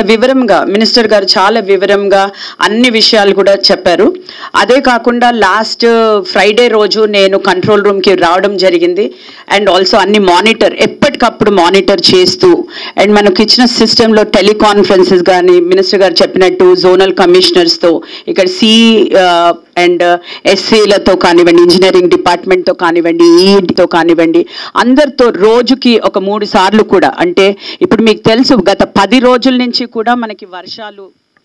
వివరంగా మినిస్టర్ గారు చాలా వివరంగా అన్ని విషయాలు కూడా చెప్పారు అదే కాకుండా లాస్ట్ ఫ్రైడే రోజు నేను కంట్రోల్ రూమ్కి రావడం జరిగింది అండ్ ఆల్సో అన్ని మానిటర్ ఎప్పటికప్పుడు మానిటర్ చేస్తూ అండ్ మనకు ఇచ్చిన సిస్టంలో టెలికాన్ఫరెన్సెస్ కానీ మినిస్టర్ గారు చెప్పినట్టు జోనల్ కమిషనర్స్తో ఇక్కడ సి అండ్ ఎస్సీలతో కానివ్వండి ఇంజనీరింగ్ డిపార్ట్మెంట్తో కానివ్వండి ఈతో కానివ్వండి అందరితో రోజుకి ఒక మూడు సార్లు కూడా అంటే ఇప్పుడు మీకు తెలుసు గత పది రోజుల నుంచి కూడా మనకి వర్షాలు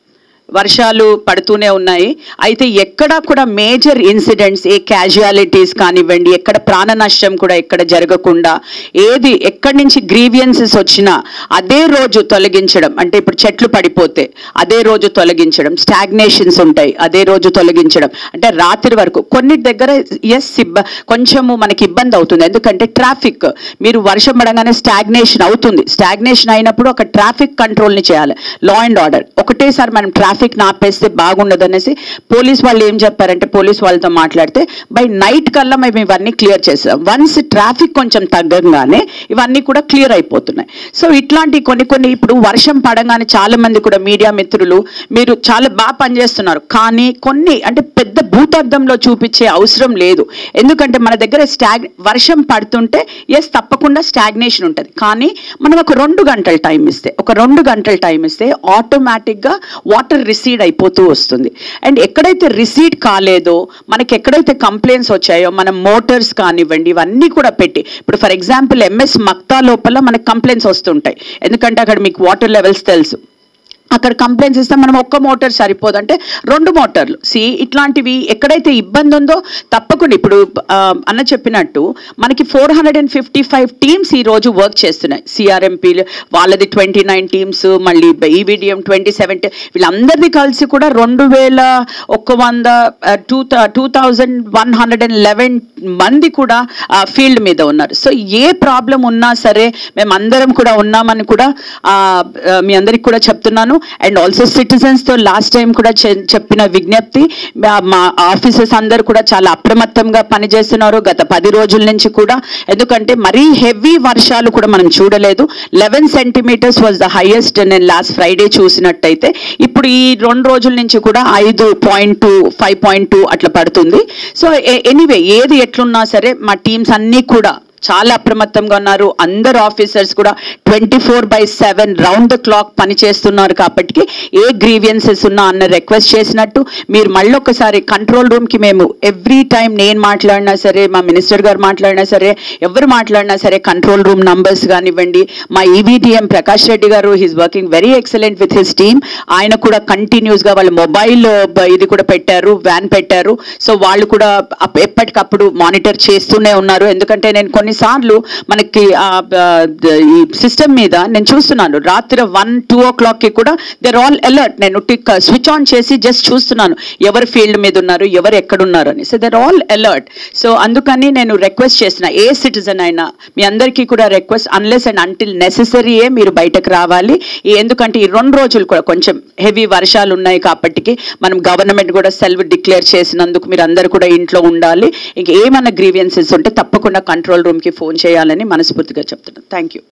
వర్షాలు పడుతూనే ఉన్నాయి అయితే ఎక్కడా కూడా మేజర్ ఇన్సిడెంట్స్ ఏ క్యాజువాలిటీస్ కానివ్వండి ఎక్కడ ప్రాణ నష్టం కూడా ఎక్కడ జరగకుండా ఏది ఎక్కడి నుంచి గ్రీవియన్సెస్ వచ్చినా అదే రోజు తొలగించడం అంటే ఇప్పుడు చెట్లు పడిపోతే అదే రోజు తొలగించడం స్టాగ్నేషన్స్ ఉంటాయి అదే రోజు తొలగించడం అంటే రాత్రి వరకు కొన్ని దగ్గర ఎస్ ఇబ్బ కొంచెము మనకి ఇబ్బంది అవుతుంది ఎందుకంటే ట్రాఫిక్ మీరు వర్షం పడగానే స్టాగ్నేషన్ అవుతుంది స్టాగ్నేషన్ అయినప్పుడు ఒక ట్రాఫిక్ కంట్రోల్ని చేయాలి లా అండ్ ఆర్డర్ ఒకటేసారి మనం ట్రాఫిక్ నాపేస్తే బాగుండదు అనేసి పోలీస్ వాళ్ళు ఏం చెప్పారంటే పోలీస్ వాళ్ళతో మాట్లాడితే బై నైట్ కల్లా మేము ఇవన్నీ క్లియర్ చేసాం వన్స్ ట్రాఫిక్ కొంచెం తగ్గగానే ఇవన్నీ కూడా క్లియర్ అయిపోతున్నాయి సో ఇట్లాంటి కొన్ని కొన్ని ఇప్పుడు వర్షం పడగానే చాలా మంది కూడా మీడియా మిత్రులు మీరు చాలా బాగా పనిచేస్తున్నారు కానీ కొన్ని అంటే పెద్ద భూతార్థంలో చూపించే అవసరం లేదు ఎందుకంటే మన దగ్గర స్టాగ్ వర్షం పడుతుంటే ఎస్ తప్పకుండా స్టాగ్నేషన్ ఉంటుంది కానీ మనం ఒక రెండు గంటల టైం ఇస్తే ఒక రెండు గంటల టైం ఇస్తే ఆటోమేటిక్గా వాటర్ రిసీడ్ అయిపోతూ వస్తుంది అండ్ ఎక్కడైతే రిసీడ్ కాలేదో మనకి ఎక్కడైతే కంప్లైంట్స్ వచ్చాయో మనం మోటార్స్ కానివ్వండి ఇవన్నీ కూడా పెట్టి ఇప్పుడు ఫర్ ఎగ్జాంపుల్ ఎంఎస్ మక్తా లోపల మనకి కంప్లైంట్స్ వస్తుంటాయి ఎందుకంటే అక్కడ మీకు వాటర్ లెవెల్స్ తెలుసు అక్కడ కంప్లైంట్స్ ఇస్తే మనం ఒక్క మోటార్ సరిపోదు అంటే రెండు మోటార్లు సి ఇట్లాంటివి ఎక్కడైతే ఇబ్బంది ఉందో తప్పకుండా ఇప్పుడు ఆ, అన్న చెప్పినట్టు మనకి four hundred and fifty five teams ఈ రోజు వర్క్ చేస్తున్నాయి సిఆర్ఎంపీ వాళ్ళది ట్వంటీ నైన్ టీమ్స్ మళ్ళీ ఈవీడిఎం ట్వంటీ సెవెన్ వీళ్ళందరిది కలిసి కూడా రెండు వేల ఒక్క వంద two two thousand one hundred and eleven మంది కూడా ఫీల్డ్ మీద ఉన్నారు సో ఏ ప్రాబ్లం ఉన్నా సరే మేము అందరం కూడా ఉన్నామని కూడా ఆ, ఆ, మీ అందరికి కూడా చెప్తున్నాను అండ్ ఆల్సో సిటిజన్స్తో లాస్ట్ టైం కూడా చె- చెప్పిన విజ్ఞప్తి మా- మా ఆఫీసర్స్ అందరు కూడా చాలా అప్రమత్తంగా పనిచేస్తున్నారు గత పది రోజుల నుంచి కూడా ఎందుకంటే మరీ హెవీ వర్షాలు కూడా మనం చూడలేదు eleven centimeters was the highest నేను లాస్ట్ ఫ్రైడే చూసినట్టయితే ఇప్పుడు ఈ రెండు రోజుల నుంచి కూడా ఐదు point two five point two అట్లా పడుతుంది సో ఎనీవే ఏది ఎట్లున్నా సరే మా టీమ్స్ అన్నీ కూడా చాలా అప్రమత్తంగా ఉన్నారు అందరు ఆఫీసర్స్ కూడా twenty four by seven round the clock పనిచేస్తున్నారు కాబట్టి ఏ గ్రీవియన్సెస్ ఉన్నా అన్న రిక్వెస్ట్ చేసినట్టు మీరు మళ్ళీ ఒకసారి కంట్రోల్ రూమ్కి మేము ఎవ్రీ టైం నేను మాట్లాడినా సరే మా మినిస్టర్ గారు మాట్లాడినా సరే ఎవరు మాట్లాడినా సరే కంట్రోల్ రూమ్ నంబర్స్ కానివ్వండి మా ఈవీటీఎం Prakash Reddy garu he's working very excellent with his team ఆయన కూడా కంటిన్యూస్గా వాళ్ళ మొబైల్ ఇది కూడా పెట్టారు వ్యాన్ పెట్టారు సో వాళ్ళు కూడా అప్- ఎప్పటికప్పుడు మానిటర్ చేస్తూనే ఉన్నారు ఎందుకంటే నేను కొన్నిసార్లు మనకి ఆ, ఆ, ద- ఈ సిస్టమ్ మీద నేను చూస్తున్నాను రాత్రి వన్ టూ ఓ క్లాక్కి కూడా దేర్ ఆల్ అలర్ట్ నేను టిక్ స్విచ్ ఆన్ చేసి జస్ట్ చూస్తున్నాను ఎవరు ఫీల్డ్ మీద ఉన్నారు ఎవరు ఎక్కడున్నారు అని so there all alert so అందుకని నేను రిక్వెస్ట్ చేసిన ఏ సిటిజన్ అయినా మీ అందరికీ కూడా రిక్వెస్ట్ అన్లెస్ అండ్ అంటిల్ నెససరీయే మీరు బయటకు రావాలి ఈ- ఎందుకంటే ఈ రెండు రోజులు కూడా కొంచెం హెవీ వర్షాలు ఉన్నాయి కాబట్టి మనం గవర్నమెంట్ కూడా సెల్ఫ్ డిక్లేర్ చేసినందుకు మీరు అందరు కూడా ఇంట్లో ఉండాలి ఇంక ఏమైనా గ్రీవియన్సెస్ ఉంటే తప్పకుండా కంట్రోల్ రూమ్కి ఫోన్ చేయాలని మనస్ఫూర్తిగా చెప్తున్నాను థ్యాంక్ యూ